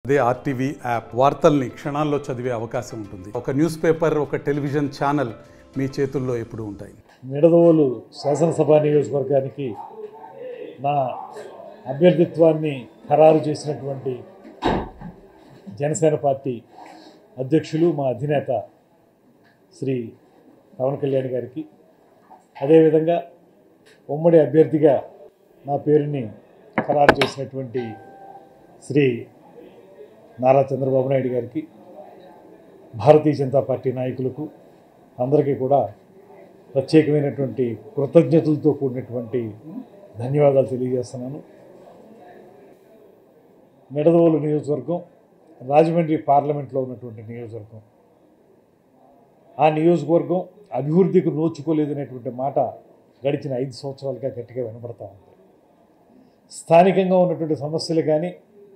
అదే RTV app వార్తల్ని క్షణాల్లో చదివే అవకాశం ఉంటుంది ఒక న్యూస్ పేపర్ ఒక టెలివిజన్ ఛానల్ మీ చేతుల్లో ఎప్పుడూ ఉంటాయి నిడదవోలు శాసనసభ నియోజకవర్గానికి నా అభ్యర్థిత్వాన్ని ఖరారు చేసినటువంటి జనసేన పార్టీ అధ్యక్షులు మా అధినేత శ్రీ పవన్ కళ్యాణ్ గారికి అదేవిధంగా ఉమ్మడి అభ్యర్థిగా నా పేరుని ఖరారు చేసినటువంటి శ్రీ నారా చంద్రబాబు నాయుడు గారికి భారతీయ జనతా పార్టీ నాయకులకు అందరికీ కూడా ప్రత్యేకమైనటువంటి కృతజ్ఞతలతో కూడినటువంటి ధన్యవాదాలు తెలియజేస్తున్నాను నిడదవోలు నియోజకవర్గం రాజమండ్రి పార్లమెంట్లో ఉన్నటువంటి నియోజకవర్గం ఆ నియోజకవర్గం అభివృద్ధికి నోచుకోలేదనేటువంటి మాట గడిచిన ఐదు సంవత్సరాలుగా గట్టిగా వినబడతా ఉంది స్థానికంగా ఉన్నటువంటి సమస్యలు కానీ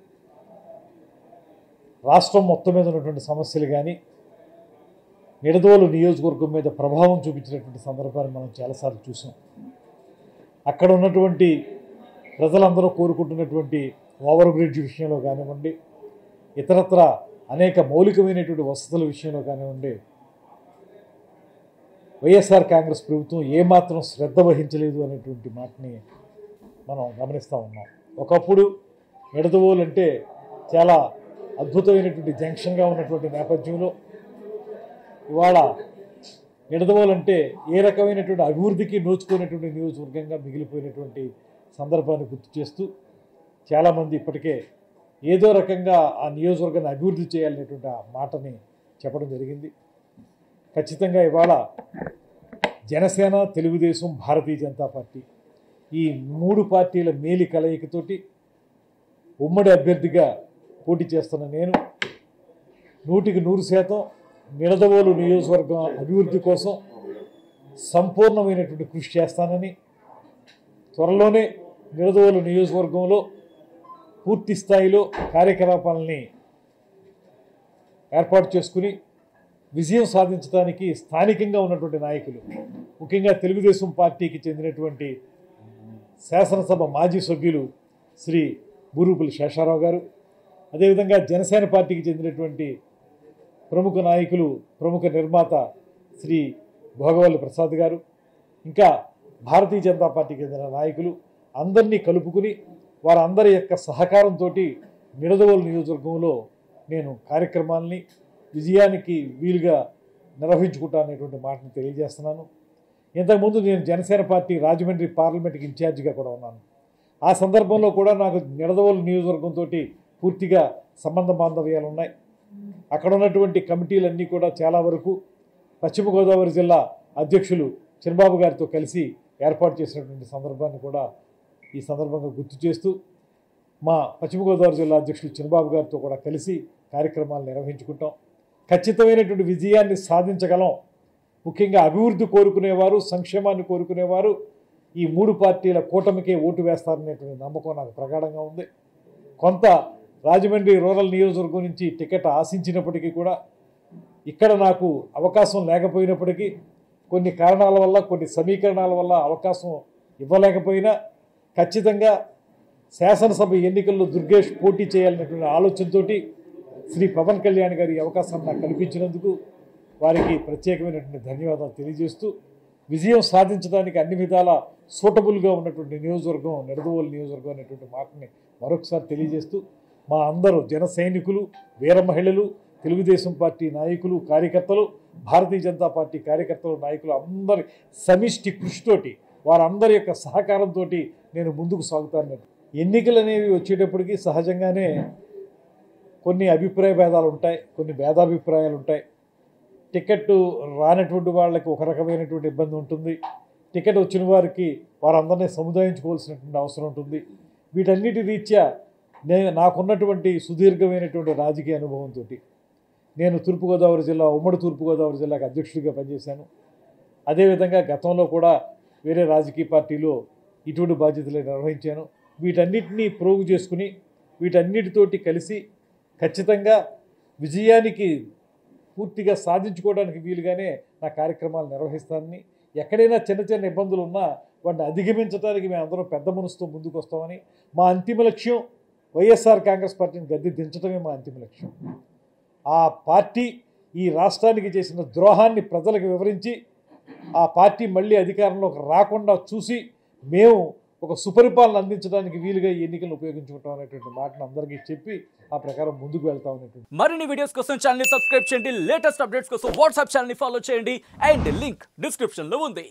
రాష్ట్రం మొత్తం మీద ఉన్నటువంటి సమస్యలు కానీ నిడదవోలు నియోజకవర్గం మీద ప్రభావం చూపించినటువంటి సందర్భాన్ని మనం చాలాసార్లు చూసాం అక్కడ ఉన్నటువంటి ప్రజలందరూ కోరుకుంటున్నటువంటి ఓవర్ బ్రిడ్జ్ విషయంలో కానివ్వండి ఇతరత్ర అనేక మౌలికమైనటువంటి వసతుల విషయంలో కానివ్వండి వైఎస్ఆర్ కాంగ్రెస్ ప్రభుత్వం ఏమాత్రం శ్రద్ధ వహించలేదు అనేటువంటి మాటని మనం గమనిస్తూ ఉన్నాం ఒకప్పుడు నిడదవోలు అంటే చాలా అద్భుతమైనటువంటి జంక్షన్గా ఉన్నటువంటి నేపథ్యంలో ఇవాళ నిడదవోలంటే ఏ రకమైనటువంటి అభివృద్ధికి నోచుకునేటువంటి నియోజకవర్గంగా మిగిలిపోయినటువంటి సందర్భాన్ని గుర్తు చేస్తూ చాలామంది ఇప్పటికే ఏదో రకంగా ఆ నియోజకవర్గాన్ని అభివృద్ధి చేయాలనేటువంటి ఆ మాటని చెప్పడం జరిగింది ఖచ్చితంగా ఇవాళ జనసేన తెలుగుదేశం భారతీయ జనతా పార్టీ ఈ మూడు పార్టీల మేలి కలయికతోటి ఉమ్మడి అభ్యర్థిగా పోటీ చేస్తున్న నేను నూటికి నూరు శాతం నిడదవోలు నియోజకవర్గం అభివృద్ధి కోసం సంపూర్ణమైనటువంటి కృషి చేస్తానని త్వరలోనే నిడదవోలు నియోజకవర్గంలో పూర్తి స్థాయిలో కార్యకలాపాలని ఏర్పాటు చేసుకుని విజయం సాధించడానికి స్థానికంగా ఉన్నటువంటి నాయకులు ముఖ్యంగా తెలుగుదేశం పార్టీకి చెందినటువంటి శాసనసభ మాజీ సభ్యులు శ్రీ బూరుపులి శేషారావు గారు అదేవిధంగా జనసేన పార్టీకి చెందినటువంటి ప్రముఖ నాయకులు ప్రముఖ నిర్మాత శ్రీ భోగవల్లి ప్రసాద్ గారు ఇంకా భారతీయ జనతా పార్టీకి చెందిన నాయకులు అందరినీ కలుపుకుని వారందరి యొక్క సహకారంతో నిడదవోలు నియోజకవర్గంలో నేను కార్యక్రమాల్ని విజయానికి వీలుగా నిర్వహించుకుంటా అనేటువంటి మాటను తెలియజేస్తున్నాను ఇంతకుముందు నేను జనసేన పార్టీ రాజమండ్రి పార్లమెంట్కి ఇన్ఛార్జిగా కూడా ఉన్నాను ఆ సందర్భంలో కూడా నాకు నిడదవోలు నియోజకవర్గంతో పూర్తిగా సంబంధ బాంధవ్యాలు ఉన్నాయి అక్కడ ఉన్నటువంటి కమిటీలన్నీ కూడా చాలా వరకు పశ్చిమ గోదావరి జిల్లా అధ్యక్షులు చంద్రబాబు గారితో కలిసి ఏర్పాటు చేసినటువంటి సందర్భాన్ని కూడా ఈ సందర్భంగా గుర్తు చేస్తూ మా పశ్చిమ గోదావరి జిల్లా అధ్యక్షులు చంద్రబాబు గారితో కూడా కలిసి కార్యక్రమాలు నిర్వహించుకుంటాం ఖచ్చితమైనటువంటి విజయాన్ని సాధించగలం ముఖ్యంగా అభివృద్ధి కోరుకునేవారు సంక్షేమాన్ని కోరుకునేవారు ఈ మూడు పార్టీల కూటమికే ఓటు వేస్తారనేటువంటి నమ్మకం నాకు ప్రగాఢంగా ఉంది కొంత రాజమండ్రి రూరల్ నియోజకవర్గం నుంచి టికెట్ ఆశించినప్పటికీ కూడా ఇక్కడ నాకు అవకాశం లేకపోయినప్పటికీ కొన్ని కారణాల వల్ల కొన్ని సమీకరణాల వల్ల అవకాశం ఇవ్వలేకపోయినా ఖచ్చితంగా శాసనసభ ఎన్నికల్లో దుర్గేష్ పోటీ చేయాలనేటువంటి ఆలోచనతోటి శ్రీ పవన్ కళ్యాణ్ గారి ఈ అవకాశాన్ని నాకు కల్పించినందుకు వారికి ప్రత్యేకమైనటువంటి ధన్యవాదాలు తెలియజేస్తూ విజయం సాధించడానికి అన్ని విధాల సూటబుల్గా ఉన్నటువంటి నియోజకవర్గం నిడదవోలు నియోజకవర్గం అనేటువంటి మాటని మరొకసారి తెలియజేస్తూ మా అందరూ జన సైనికులు వీర మహిళలు తెలుగుదేశం పార్టీ నాయకులు కార్యకర్తలు భారతీయ జనతా పార్టీ కార్యకర్తలు నాయకులు అందరి సమిష్టి కృషితోటి వారందరి యొక్క సహకారంతో నేను ముందుకు సాగుతాను ఎన్నికలు అనేవి వచ్చేటప్పటికి సహజంగానే కొన్ని అభిప్రాయ భేదాలు ఉంటాయి కొన్ని భేదాభిప్రాయాలు ఉంటాయి టికెట్ రానటువంటి వాళ్ళకి ఒక రకమైనటువంటి ఇబ్బంది ఉంటుంది టికెట్ వచ్చిన వారికి వారందరినీ సముదాయించుకోవాల్సినటువంటి అవసరం ఉంటుంది వీటన్నిటి రీత్యా నేను నాకున్నటువంటి సుదీర్ఘమైనటువంటి రాజకీయ అనుభవంతో నేను తూర్పుగోదావరి జిల్లా ఉమ్మడి తూర్పుగోదావరి జిల్లాకు అధ్యక్షుడిగా పనిచేశాను అదేవిధంగా గతంలో కూడా వేరే రాజకీయ పార్టీలో ఇటువంటి బాధ్యతలు నిర్వహించాను వీటన్నిటినీ ప్రోగు చేసుకుని వీటన్నిటితోటి కలిసి ఖచ్చితంగా విజయానికి పూర్తిగా సాధించుకోవడానికి వీలుగానే నా కార్యక్రమాలు నిర్వహిస్తానని ఎక్కడైనా చిన్న చిన్న ఇబ్బందులు ఉన్నా వాటిని అధిగమించడానికి మేము అందరం పెద్ద మనసుతో ముందుకు వస్తామని మా అంతిమ లక్ష్యం వైఎస్ఆర్ కాంగ్రెస్ పార్టీని గద్దె దించడమే మా అంతిమ లక్ష్యం ఆ పార్టీ ఈ రాష్ట్రానికి చేసిన ద్రోహాన్ని ప్రజలకు వివరించి ఆ పార్టీ మళ్ళీ అధికారంలోకి రాకుండా చూసి మేము ఒక సుపరిపాలన అందించడానికి వీలుగా ఈ ఎన్నికలను ఉపయోగించుకుంటాం అనేటువంటి మాటను అందరికీ చెప్పి ఆ ప్రకారం ముందుకు వెళ్తాం అనేటువంటి మరిన్ని వీడియోస్ కోసం ఛానల్ సబ్స్క్రైబ్ చేయండి లేటెస్ట్ అప్డేట్స్ కోసం వాట్సాప్ ఛానల్ ఫాలో చేయండి అండ్ లింక్ డిస్క్రిప్షన్ లో ఉంది